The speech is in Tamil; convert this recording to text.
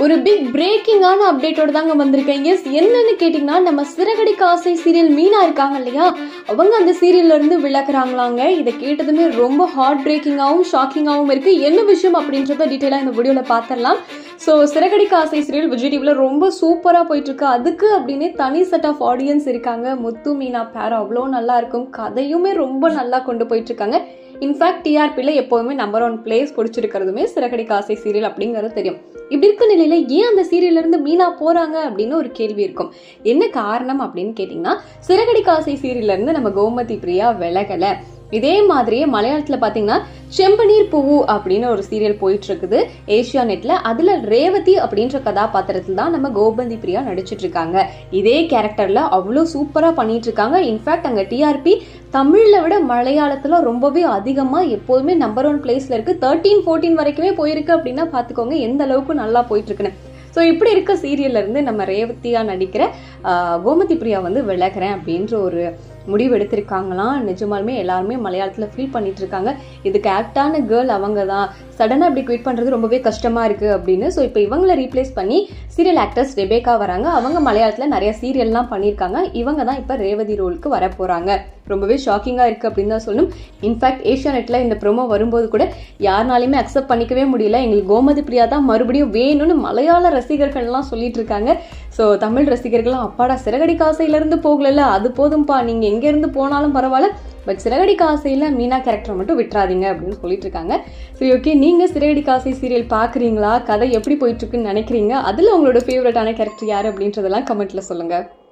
ஒரு பிக் பிரேக்கிங்கான அப்டேட்டோட தாங்க வந்திருக்கேன் எஸ் என்னன்னு கேட்டிங்கன்னா நம்ம சிறகடி காசை சீரியல் மீனா இருக்காங்க இல்லையா அவங்க அந்த சீரியல்ல இருந்து விளக்குறாங்களாங்க இதை கேட்டதுமே ரொம்ப ஹார்ட் பிரேக்கிங்காகவும் ஷாக்கிங்காகவும் இருக்கு என்ன விஷயம் அப்படின்றத டீட்டெயிலாக இந்த வீடியோவில் பார்த்துடலாம் ஸோ சிறகடி காசை சீரியல் விஜய் டிவியில் ரொம்ப சூப்பராக போயிட்டு இருக்கு அதுக்கு அப்படின்னே தனி செட் ஆஃப் ஆடியன்ஸ் இருக்காங்க முத்து மீனா பேர் அவ்வளோ நல்லா இருக்கும் கதையுமே ரொம்ப நல்லா கொண்டு போயிட்டு இருக்காங்க இன்ஃபேக்ட் டிஆர்பியில் எப்போதுமே நம்பர் ஒன் பிளேஸ் பிடிச்சிருக்கிறதுமே சிறகடி காசை சீரியல் அப்படிங்கிறது தெரியும் இப்படி இருக்க நிலையில ஏன் அந்த சீரியல்ல இருந்து மீனா போறாங்க அப்படின்னு ஒரு கேள்வி இருக்கும் என்ன காரணம் அப்படின்னு கேட்டிங்கன்னா சிறகடி காசை சீரியல்ல இருந்து நம்ம கோமதி பிரியா விலகல இதே மாதிரியே மலையாளத்துல பாத்தீங்கன்னா செம்பனீர் பூவு அப்படின்னு ஒரு சீரியல் போயிட்டு இருக்குது ஏஷியா நெட்ல அதுல ரேவதி அப்படின்ற கதாபாத்திரத்தில் தான் நம்ம கோபந்தி பிரியா நடிச்சிட்டு இருக்காங்க இதே கேரக்டர்ல அவ்வளோ சூப்பரா பண்ணிட்டு இருக்காங்க இன்ஃபேக்ட் அங்க டிஆர்பி தமிழ்ல விட மலையாளத்துல ரொம்பவே அதிகமா எப்போதுமே நம்பர் ஒன் பிளேஸ்ல இருக்கு தேர்ட்டீன் ஃபோர்டீன் வரைக்குமே போயிருக்கு அப்படின்னா பாத்துக்கோங்க எந்த அளவுக்கு நல்லா போயிட்டு இருக்குன்னு ஸோ இப்படி இருக்க சீரியல்ல இருந்து நம்ம ரேவதியா நடிக்கிற ஆஹ், கோமதி பிரியா வந்து விலகிறேன் அப்படின்ற ஒரு முடிவு எடுத்திருக்காங்களாம் நிஜமாலுமே எல்லாருமே மலையாளத்தில் ஃபீல் பண்ணிட்டு இருக்காங்க இதுக்கு ஆக்டான கேர்ள் அவங்க தான் சடனாக இப்படி குவிட் பண்ணுறது ரொம்பவே கஷ்டமா இருக்கு அப்படின்னு ஸோ இப்போ இவங்களை ரீப்ளேஸ் பண்ணி சீரியல் ஆக்டர்ஸ் ரெபேக்கா வராங்க அவங்க மலையாளத்தில் நிறைய சீரியல்லாம் பண்ணியிருக்காங்க இவங்க தான் இப்போ ரேவதி ரோலுக்கு வர போறாங்க ரொம்பவே ஷாக்கிங்காக இருக்கு அப்படின்னு தான் சொல்லணும் இன்ஃபேக்ட் ஏஷியா நெட்ல இந்த ப்ரோமோ வரும்போது கூட யாருனாலையுமே அக்செப்ட் பண்ணிக்கவே முடியல எங்களுக்கு கோமதி பிரியா தான் மறுபடியும் வேணும்னு மலையாள ரசிகர்கள்லாம் சொல்லிட்டு இருக்காங்க ஸோ தமிழ் ரசிகர்கள்லாம் அப்பாடா சிறகடி காசையிலேருந்து போகலல்ல அது போதும்பா நீங்கள் எங்கேருந்து போனாலும் பரவாயில்ல பட் சிறகடி காசையில் மீனா கேரக்டரை மட்டும் விட்டுறாதீங்க அப்படின்னு சொல்லிட்டு இருக்காங்க சரி ஓகே நீங்கள் சிறகடி காசை சீரியல் பார்க்குறீங்களா கதை எப்படி போயிட்டு இருக்குன்னு நினைக்கிறீங்க அதில் உங்களோட ஃபேவரட்டான கேரக்டர் யார் அப்படின்றதெல்லாம் கமெண்ட்ல சொல்லுங்கள்